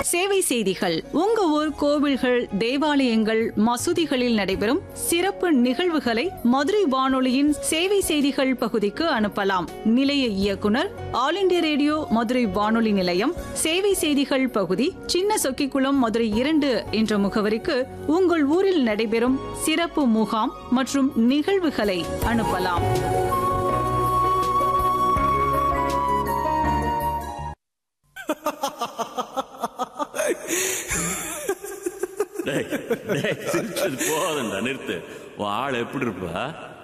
சேவை செய்திகள் உங்க ஊர் கோவில்கள் தேவாலயங்கள் மசூதிகளில் நடைபெறும் சிறப்பு நிகழ்வுகளை மதுரை வானொலியின் சேவை செய்திகள் பகுதிக்கு அனுப்பலாம் நிலைய இயக்குனர் ஆல் இண்டியா ரேடியோ மதுரை வானொலி நிலையம் சேவை செய்திகள் பகுதி சின்ன சொக்கிக்குளம் மதுரை இரண்டு என்ற முகவரிக்கு உங்கள் ஊரில் நடைபெறும் சிறப்பு முகாம் மற்றும் நிகழ்வுகளை அனுப்பலாம் டேய், டேய், சிரிச்சது போதும்டா நிறுத்து உன் ஆள் எப்படி இருப்பா